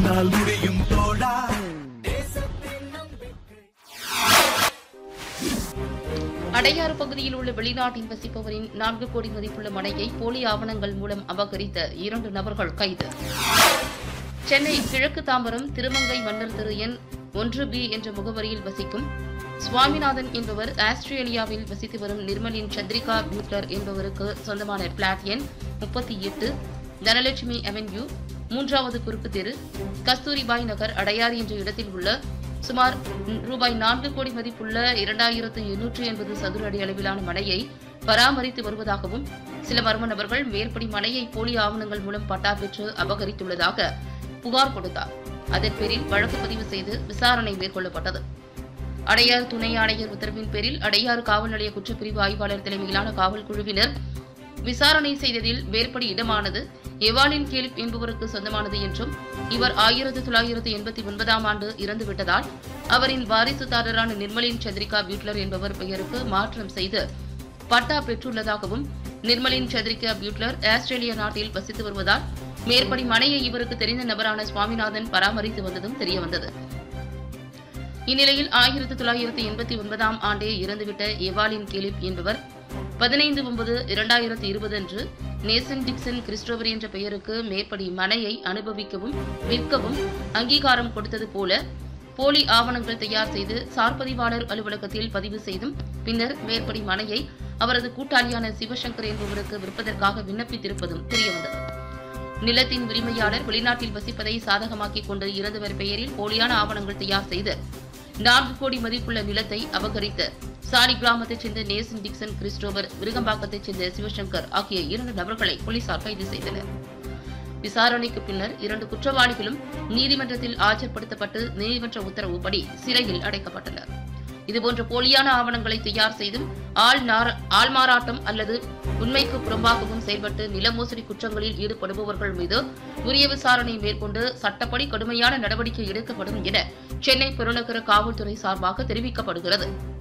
உன்னால் முடியும் தோழா அடையாறு பகுதியில் உள்ள வெளிநாட்டில் வசிப்பவரின் நான்கு கோடி மதிப்புள்ள மனையை போலி ஆவணங்கள் மூலம் அபகரித்த இரண்டு நபர்கள் கைது சென்னை கிழக்கு தாம்பரம் திருமங்கை மன்னர் திரு எண் ஒன்று பி என்ற முகவரியில் வசிக்கும் சுவாமிநாதன் என்பவர் ஆஸ்திரேலியாவில் வசித்து வரும் நிர்மலின் சந்திரிகா பியூட்லர் என்பவருக்கு சொந்தமான பிளாட் எண் முப்பத்தி எட்டு தனலட்சுமி அவென்யூ மூன்றாவது குறுக்கு தெரு கஸ்தூரிபாய் நகர் அடையாறு என்ற இடத்தில் உள்ள சுமார் ரூபாய் நான்கு கோடி மதிப்புள்ள இரண்டாயிரத்து எண்ணூற்று எண்பது சதுர அடி அளவிலான மனையை பராமரித்து வருவதாகவும் சில மர்ம நபர்கள் மேற்படி மனையை போலி ஆவணங்கள் மூலம் பட்டா பெற்று அபகரித்துள்ளதாக புகார் கொடுத்தார் அதன் பேரில் வழக்கு பதிவு செய்து விசாரணை மேற்கொள்ளப்பட்டது அடையாறு துணை ஆணையர் உத்தரவின் பேரில் அடையாறு காவல் நிலைய குற்றப்பிரிவு ஆய்வாளர் தலைமையிலான காவல் குழுவினர் விசாரணை செய்ததில் மேற்படி இடமானது எவாலின் கேலிப் என்பவருக்கு சொந்தமானது என்றும் இவர் ஆயிரத்து தொள்ளாயிரத்து எண்பத்தி ஒன்பதாம் ஆண்டு இறந்துவிட்டதால் அவரின் வாரிசுதாரரான நிர்மலின் சந்திரிகா பியூட்லர் என்பவர் பெயருக்கு மாற்றம் செய்து பட்டா பெற்றுள்ளதாகவும் நிர்மலின் சந்திரிகா பியூட்லர் ஆஸ்திரேலிய நாட்டில் வசித்து வருவதால் மேற்படி மனையை இவருக்கு தெரிந்த நபரான சுவாமிநாதன் பராமரித்து வந்ததும் தெரியவந்தது இந்நிலையில் ஆயிரத்து தொள்ளாயிரத்து எண்பத்தி ஒன்பதாம் ஆண்டே இறந்துவிட்ட எவாலின் கேலிப் என்பவர் பதினைந்து ஒன்பது இரண்டாயிரத்து இருபது அன்று நேசன் டிக்சன் கிறிஸ்டோபர் என்ற பெயருக்கு மேற்படி மனையை அனுபவிக்கவும் விற்கவும் அங்கீகாரம் கொடுத்தது போல போலி ஆவணங்கள் தயார் செய்து சார்பதிவாளர் அலுவலகத்தில் பதிவு செய்தும் பின்னர் மேற்படி மனையை அவரது கூட்டாளியான சிவசங்கர் என்பவருக்கு விற்பதற்காக விண்ணப்பித்திருப்பதும் தெரியவந்தது நிலத்தின் உரிமையாளர் வெளிநாட்டில் வசிப்பதை சாதகமாக்கிக் கொண்டு இறந்தவர் பெயரில் போலியான ஆவணங்கள் தயார் செய்து நான்கு கோடி மதிப்புள்ள நிலத்தை அபகரித்த சாலி கிராமத்தைச் சேர்ந்த நேசன் டிக்சன் கிறிஸ்டோபர் விருகம்பாக்கத்தைச் சேர்ந்த சிவசங்கர் ஆகிய இரண்டு நபர்களை போலீசார் கைது செய்தனர் விசாரணைக்கு பின்னர் இரண்டு குற்றவாளிகளும் நீதிமன்றத்தில் ஆஜர்படுத்தப்பட்டு நீதிமன்ற உத்தரவுப்படி சிறையில் அடைக்கப்பட்டனர் இதுபோன்ற போலியான ஆவணங்களை தயார் செய்தும் ஆள் நார- ஆள்மாறாட்டம் அல்லது உண்மைக்கு புறம்பாகவும் செயல்பட்டு நில மோசடி குற்றங்களில் ஈடுபடுபவர்கள் மீது உரிய விசாரணை மேற்கொண்டு சட்டப்படி கடுமையான நடவடிக்கை எடுக்கப்படும் என சென்னை பெருநகர காவல்துறை சார்பாக தெரிவிக்கப்படுகிறது